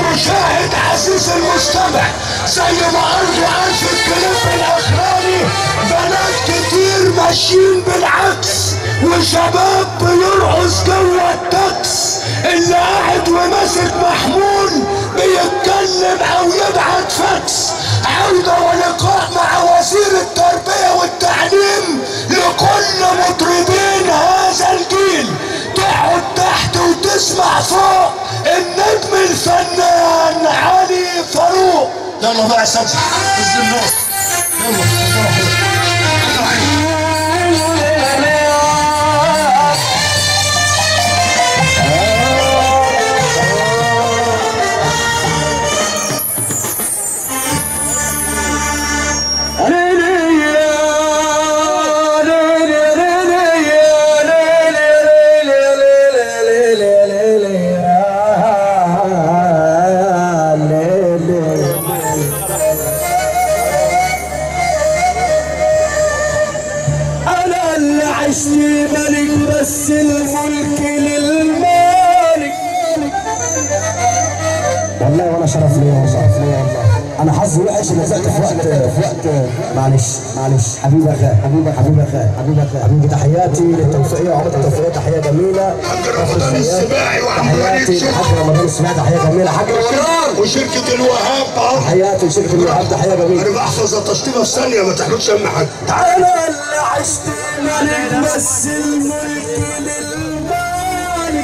المشاهد عزيز المستمع زي ما قالوا قال في الكليب الاخراني بنات كتير ماشيين بالعكس وشباب بيرقص جوه التاكس اللي قاعد وماسك محمول بيتكلم او يبعت فاكس عودة ولقاء مع وزير التربية والتعليم لكل مطربين هذا الجيل تقعد تحت وتسمع فوق النجم الفنان علي فاروق يلا بقى سجل الزنوط يلا انا اللي عشت ملك بس الملك للمالك والله وانا شرف ليا وشرف ليا والله انا حظي وحش اللي طلعت في وقت في وقت معلش معلش حبيبي اخي حبيبي حبيبي اخي حبيبي اخي حبيبي تحياتي للتوفيقيه وعملت التوفيقيه تحيه جميله رمضان السباعي وعم تحياتي وليد لحاج رمضان السماعي تحيه جميله حاج رمضان وشركة الوهاب اه تحياتي لشركه الوهاب تحيه جميله انا بحفظ التشطيبة في ثانية ما تحملش هم حد انا اللي عشت ملك بس الملك للمالك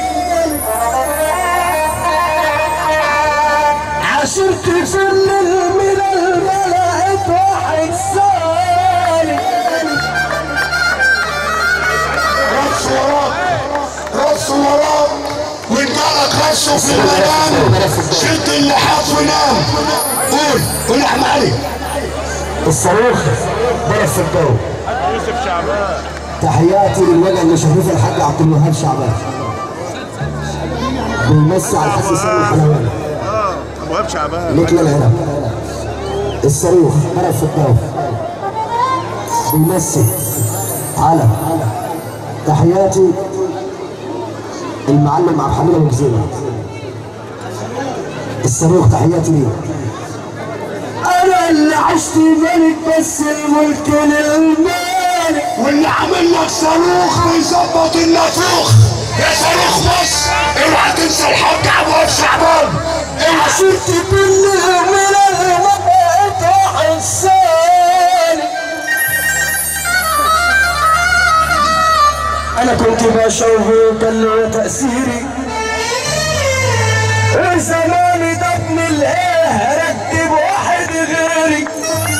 عشرت في الليل من الملائكة واحد سالك رص وراك رص وراك ودماغك رصه في المنام شد اللحاف ونام قول قول يا احمد علي الصاروخ ضرب في الجو يوسف شعبان تحياتي للوجه اللي شريف الحاج عبد الوهاب شعبان بيمسي على الحاج سامي الحلواني ابو وهاب شعبان مثل العنب الصاروخ ضرب في الجو بيمسي على تحياتي المعلم عبد الحميد ابو جزيره الصاروخ تحياتي ليه انا اللي عشت ملك بس الملك للمالك واللي عامل لك صاروخ بيظبط النافوخ يا صاروخ مصر اوعى تنسى الحاج عبد الوهاب شعبان اوعى عشرت في الليل من الملائكة واحد سالك انا كنت بشوف كان له تأثيري زماني دفن الايه رتب واحد غيري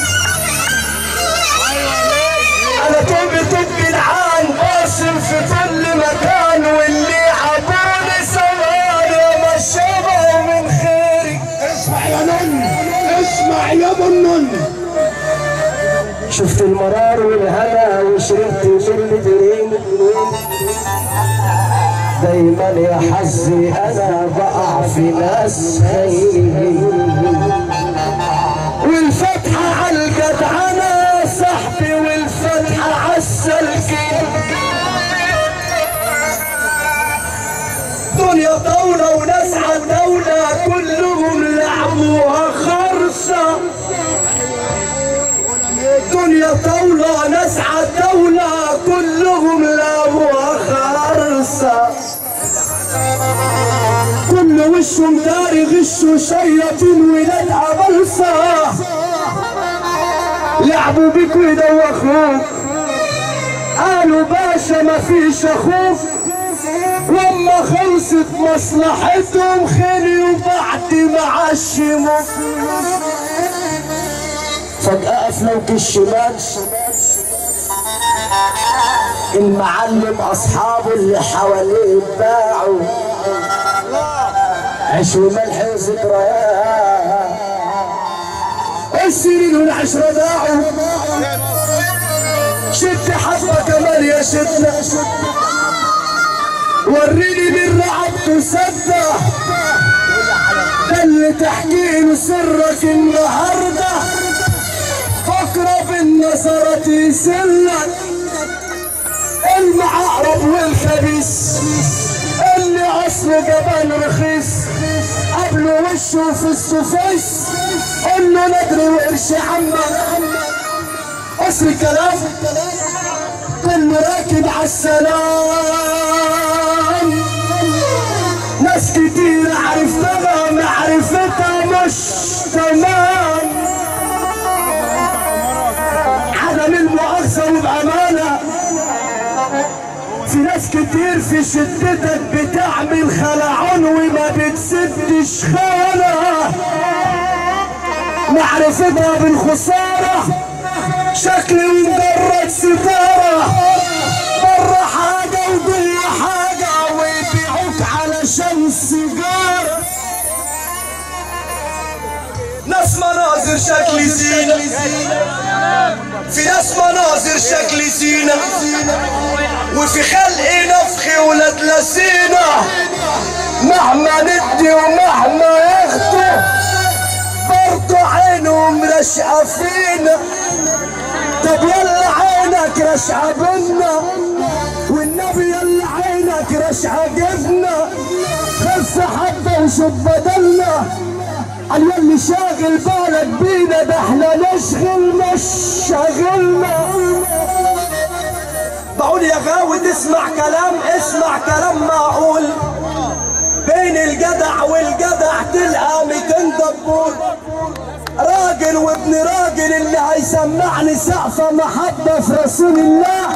انا توب توب جدعان باصل في كل مكان واللي عبوني سواني ما شبعوا من خيري اسمع يا نن اسمع يا ابو النن شفت المرار والهنا وشربت من درين دايما يا حظي انا بقع في ناس خاينين والفتحة على الجدعنة صاحبي والفتحة على السلكين دنيا طاولة وناس عالدولة كلهم لعبوها خرصة دنيا طاولة ناس عالدولة كلهم لعبوها خرصة كل وشهم داري غشوا شياطين ولاد عبلصة لعبوا بيك ويدوخوك قالوا باشا ما فيش اخوك واما خلصت مصلحتهم خليوا بعد ما عشموا فجأة قفلوك الشمال المعلم اصحابه اللي حواليه باعوا عيش وملح وذكريات السنين والعشرة ضاعوا شد حبة كمان يا شدة وريني من رعبته سدة ده اللي تحكي له سرك النهارده فكرة بالنصرة يسلك المعقرب والخبيث اللي اصله جبان رخيص قبله وشه في السفيس قول له ندري وقرش عمك اصل الكلام كله راكب عالسلام ناس كتير عرفتها معرفتها مش تمام عدم المؤاخذة وبأمانة في ناس كتير في شدتك بتعمل خلعون وما بتسدش خانة معرفتها بالخسارة شكل مجرد ستارة مرة حاجة وضي حاجة ويبيعوك علشان سيجارة ناس مناظر شكل زينة في ناس مناظر شكل زينة وفي خلق نفخ ولاد لسينة مهما ندي ومهما ياخدوا برضو عينهم رشقة فينا طب يلا عينك رشقة بينا والنبي يلا عينك رشقة جبنا خف حبة وشوف بدلنا قال يلي شاغل بالك بينا ده احنا نشغل مش شاغلنا بقول يا غاوي تسمع كلام اسمع كلام معقول بين الجدع والجدع تلقى 200 دبور راجل وابن راجل اللي هيسمعني سقفة محبة في رسول الله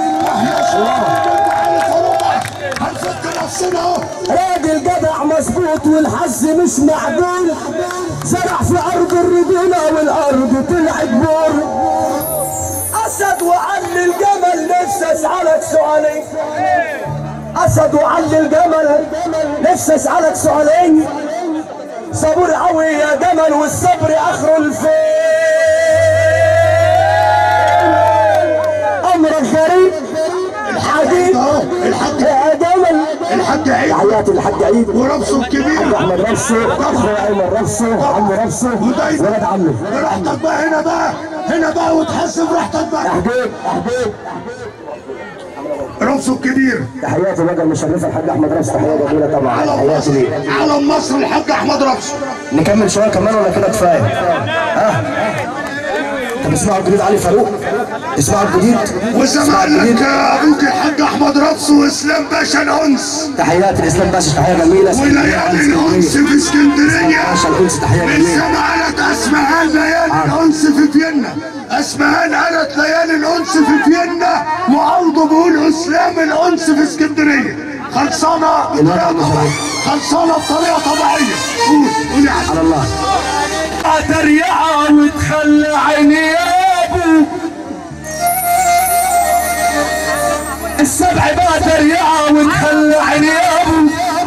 هنفك نفسنا اهو راجل جدع مظبوط والحظ مش معدول زرع في ارض الرجولة والارض طلعت بور اسد وعلي الجمل نفسي اسالك سؤالين اسد وعلي الجمل نفسي اسالك سؤالين صبور قوي يا جمل والصبر اخره الفين امرك غريب الحديد اهو الحاج يا جمل الحاج عيد حياتي الحاج عيد وربصه الكبير احمد رفسه اخويا ايمن رفسه عم رفسه ودايما ولد عمي براحتك بقى هنا بقى هنا بقى وتحس براحتك بقى حبيب حبيب ربصه الكبير تحياتي بقى المشرفه الحاج احمد رفسه تحيه جميله طبعا علم تحياتي مصر ليه علم مصر الحاج احمد ربصه نكمل شويه كمان ولا كده كفايه؟ ها؟ طب اسمعوا الجديد علي فاروق اسمعوا الجديد اسمعوا وزمان الجديد لك ابوك الحاج احمد ربصه واسلام باشا الانس تحيات الاسلام باشا تحيه جميله وليالي الانس في اسكندريه باشا الانس تحيه من جميله سمعت اسمهان ليالي الانس في فيينا اسمهان قالت ليالي الانس في فيينا وعوضه بيقول اسلام الانس في اسكندريه خلصانه بطريقه طبيعيه خلصانه بطريقه طبيعيه قول قول يا على الله تريعة وتخلى عيني يا ابو السبع بقى تريعة وتخلى عيني يا ابو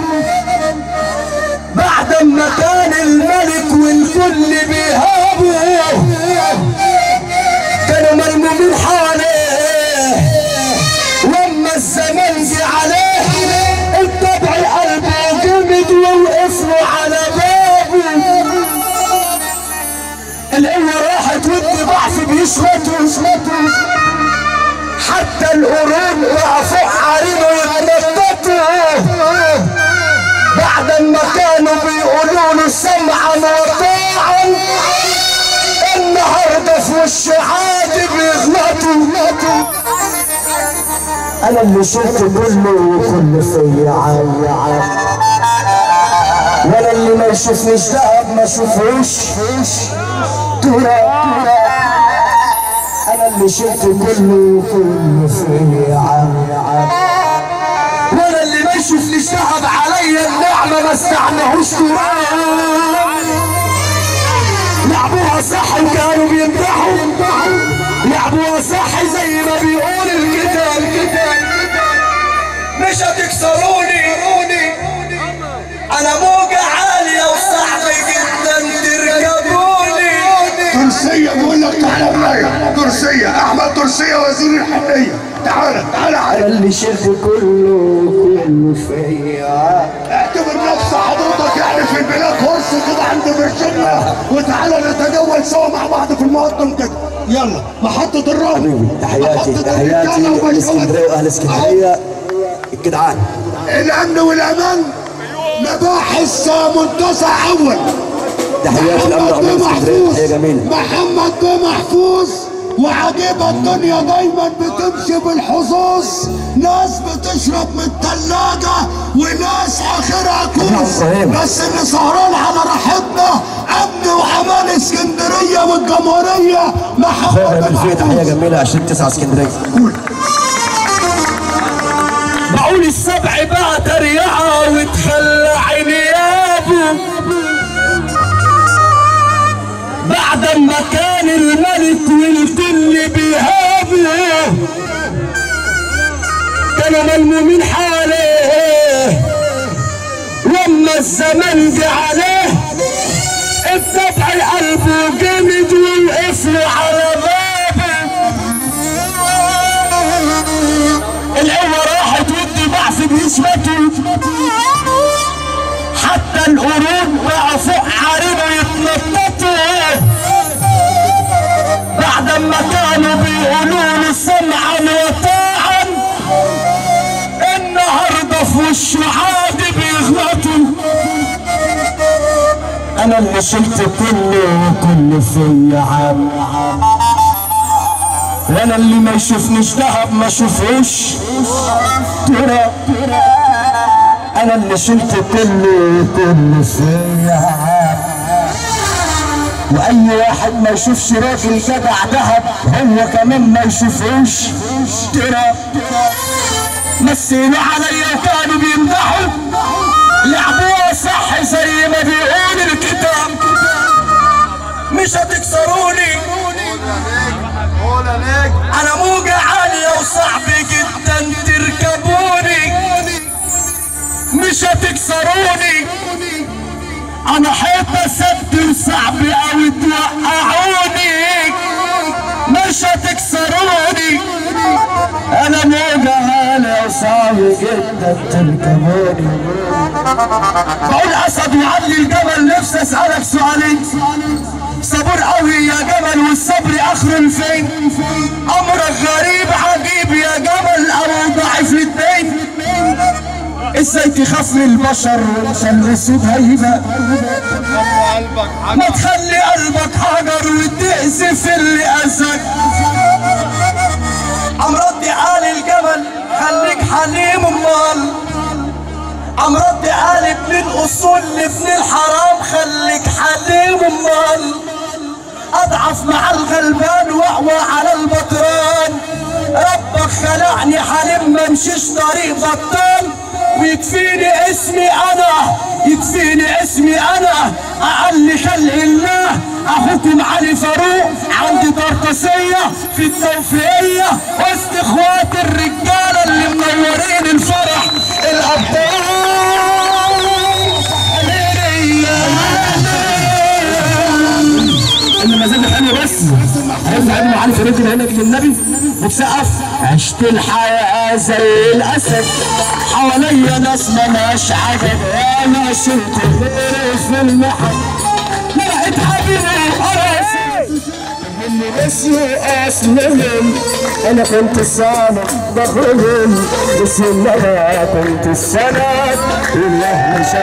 بعد ما كان الملك والكل بيهابوا كانوا ملمومين حواليه لما الزمان جه عليه الطبع قلبه جمد ووقفوا على بابه القوة راحت والضباع في بيشمتوا يشمتوا حتى القرون وقفوا عارينه يتنططوا بعد ما كانوا بيقولوا له سمعا وطاعا النهارده في وش عادي بيغلطوا انا اللي شفت كله وكل فيا عالي عالي وانا اللي ما يشوفنيش دهب ما اشوفوش تراب انا اللي شفت كله وكل فيا عالي عالي وانا اللي ما يشوفنيش تعب عليا النعمة ما استعناهوش تراب لعبوها صح وكانوا بيمدحوا لعبوها صح زي ما بيقول الكتاب مش هتكسروني انا موجة عالية وصعب جدا تركبوني ترسية بقول لك تعالى معايا ترسية احمد ترسية وزير الحنية تعالى تعالى انا علي اللي شفت كله وكل فيا عالي اعتبر نفس حضرتك يعني في البلاد هرس كده عند فيرجينيا وتعالى نتجول سوا مع بعض في المقدم كده يلا محطة الرمل حبيبي تحياتي محطة تحياتي الرجالة لاهل اسكندريه واهل اسكندريه الجدعان الامن والامان مباحث منتصع اول تحيات الامن محمد عمان بن اسكندريه محفوظ تحيه جميله محمد بن محفوظ وعجيبة الدنيا دايما بتمشي بالحظوظ ناس بتشرب من التلاجة وناس اخرها كوز إبراهيم. بس اللي سهران على راحتنا امن وامان اسكندرية والجمهورية محمد اخويا بن بالفيه تحيه محفوظ جميله 20 9 اسكندريه بقول السبع بعت ريعة وتخلى عنيابه بعد ما كان الملك والكل بيهابه كانوا ملمومين حواليه لما الزمن جه عليه الطبع قلبه جامد ووقف له على بابه القوة راحت والدماء في جسمته حتى القرود بقى فوق عارضه يتنططوا بعد ما كانوا بيقولوا له سمعا وطاعا النهارده في وشه عادي بيغلطوا انا اللي شلت كله وكل فيا عم وانا اللي ما يشوفنيش دهب ما اشوفوش ترى انا اللي شلت كله كله فيا واي واحد ما يشوفش راجل جدع دهب هو كمان ما يشوفوش ترى مثلوا عليا وكانوا بيمدحوا لعبوها صح زي ما بيقول الكتاب مش هتكسروني انا موجة عالية وصعب جدا تركبوني مش هتكسروني انا حيطة سد وصعب اوي توقعوني مش هتكسروني انا موجة عالية وصعب جدا تركبوني بقول اسد وعلي الجبل نفسي اسألك سؤالين صبور قوي يا جمل والصبر اخره لفين امرك غريب عجيب يا جمل او ضعيف الاتنين ازاي تخاف من البشر وانت الاسود هيبه ما تخلي قلبك حجر وتأذي في اللي اذاك امراض عالي الجبل خليك حليم امال امراض عالي ابن الاصول لابن الحرام خليك حليم امال اضعف مع الغلبان واقوى على البطران ربك خلقني حليم ما امشيش طريق بطال ويكفيني اسمي انا يكفيني اسمي انا اقل خلق الله اخوكم علي فاروق عندي طرطسية في التوفيقية وسط اخوات الرجالة اللي منورين الفرح الابطال اللي ما زال حلو بس هيرجع ابن علي فريد هناك للنبي وتسقف عشت الحياة زي الأسد حواليا ناس مالهاش عدد أنا شلت غيري في المحن لقيت حبيبي وقرص اللي نسيوا أصلهم أنا كنت الصامت ضخهم بس أنا كنت السند الله مش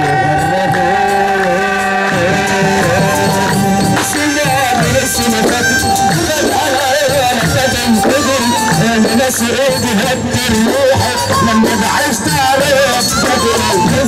الناس ايدي هد الروح لما بعشت عرفت بدل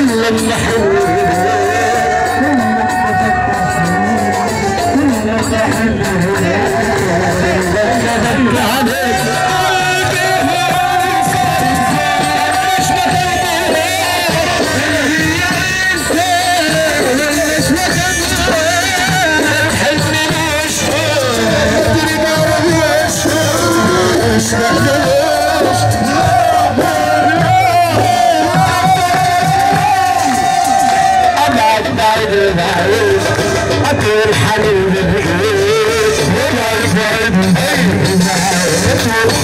كل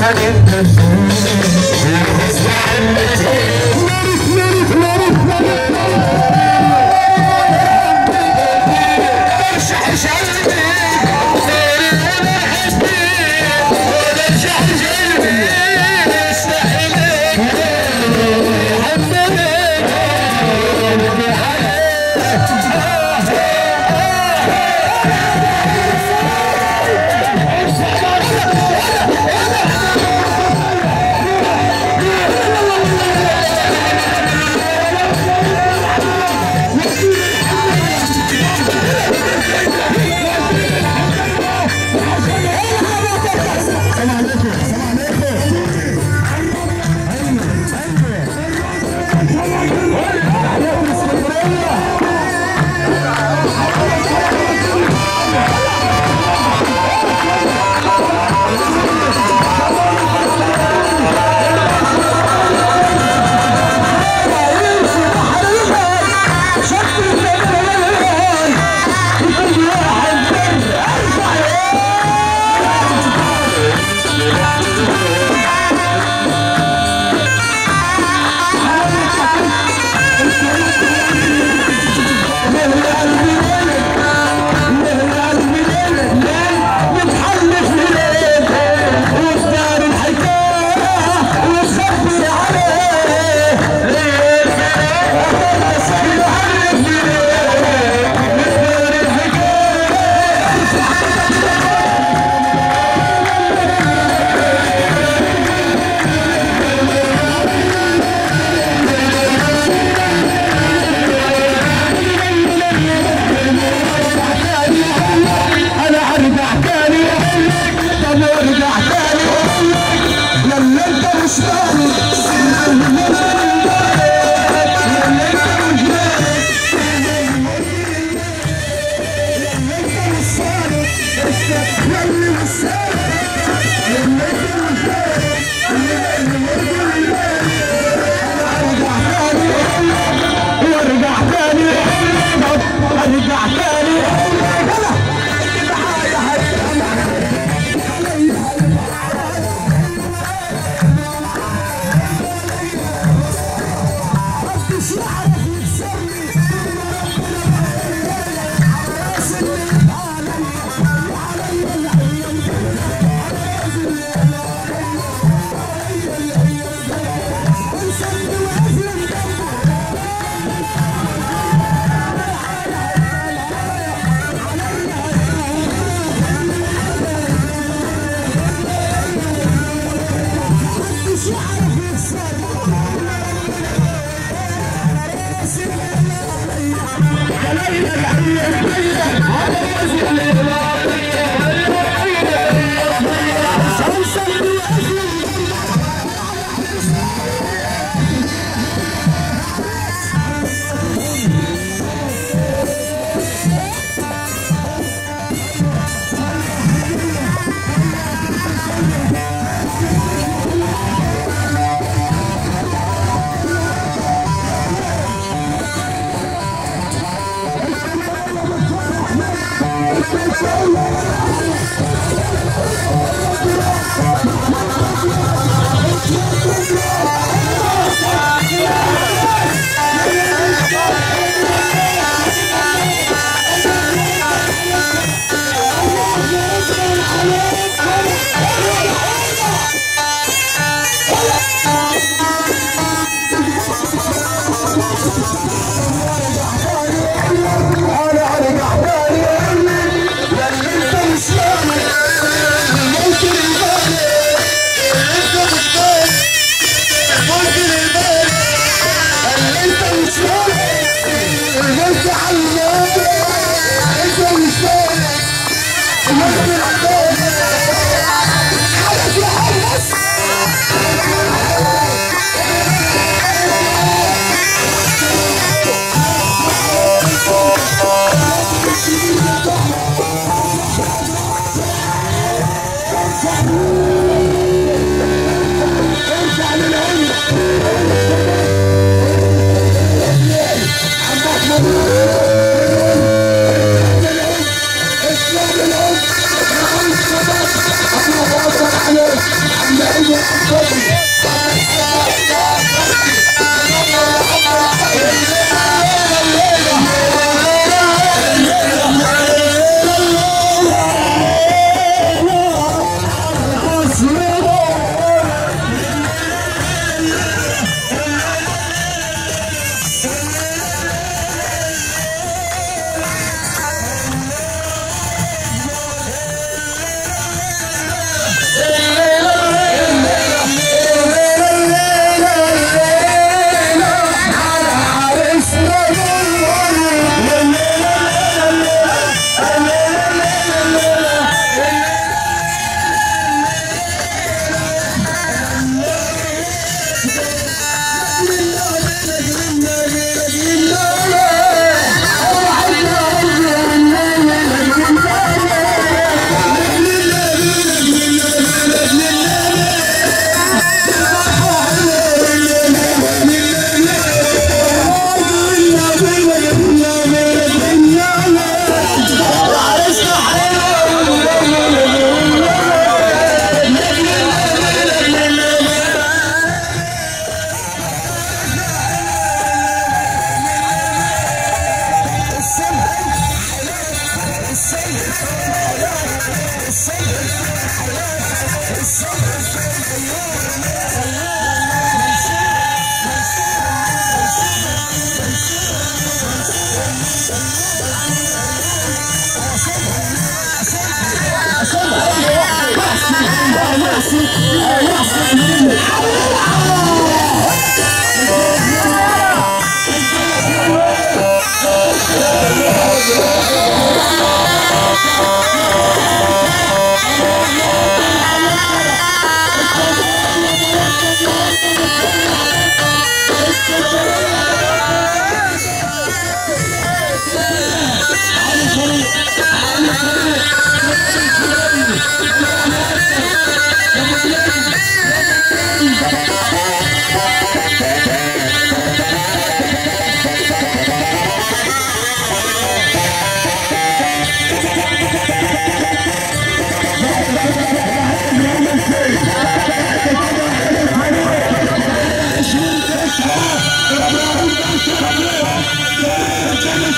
Thank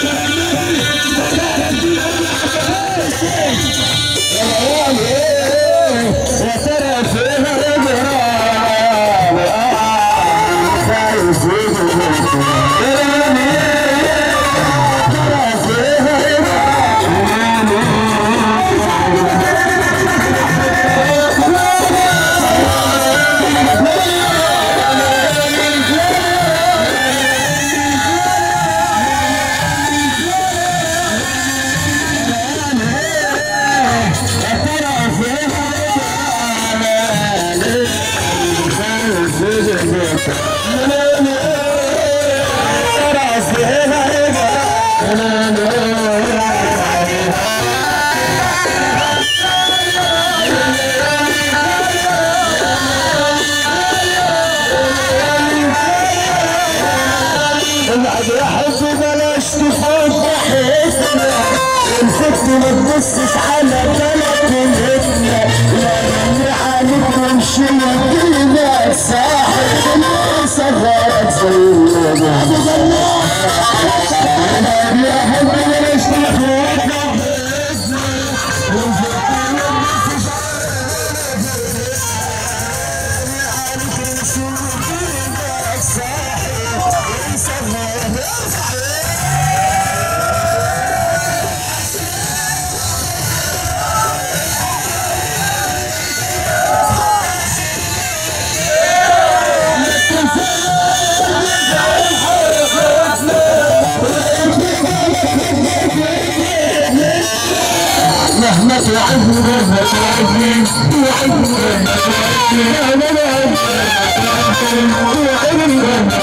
ابعد يا حبي بلاش تفوت حياتنا الفت ما تبصش على بلد بيتنا لما عليك نمشي ودينا ساحل صغارك زي يا حبي بلاش تفوت مهما تعبني مهما تعبني تعبني مهما تعبني مهما تعبني مهما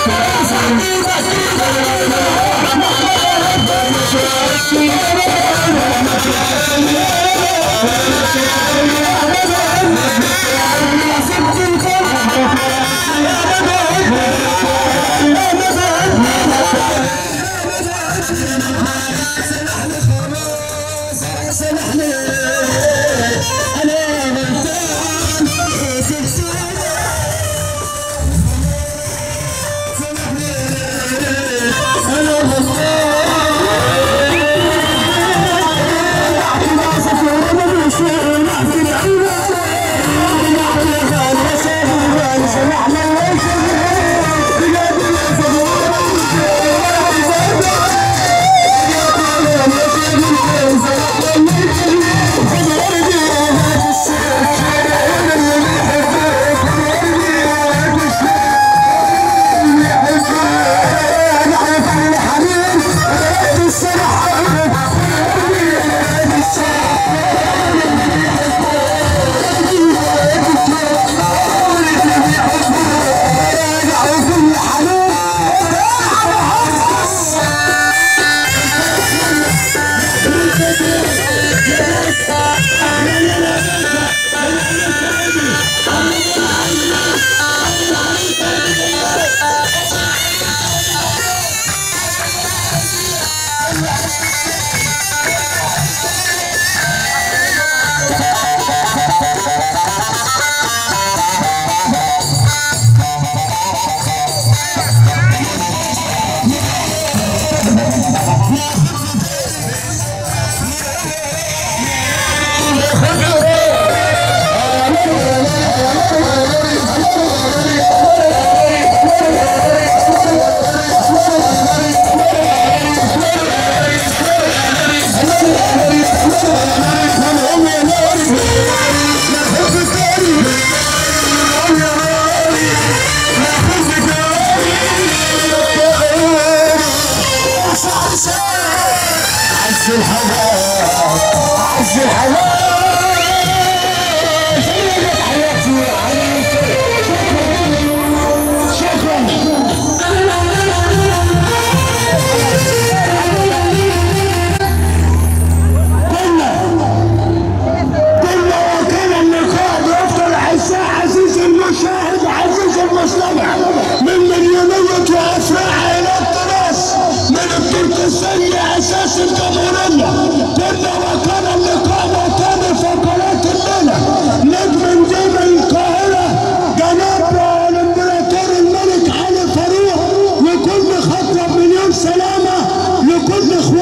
كنا وكان اللقاء بيفضل عزاء عزيز المشاهد عزيز المستمع من مليونية وافراح الى التراث من التركستانية اساس الجمهورية كنا وكان اللقاء وكان فقرات الليلة نجم نجيب القاهرة جناب الامبراطور الملك علي فاروق وكل خطوة مليون سلامة لكل اخوان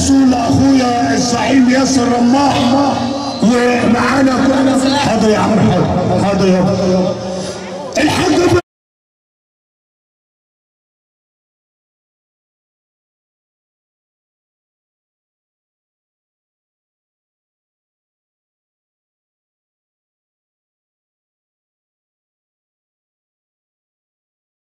الوصول لاخويا الزعيم ياسر رماح ومعانا كل حاضر يا عم حاضر حاضر يا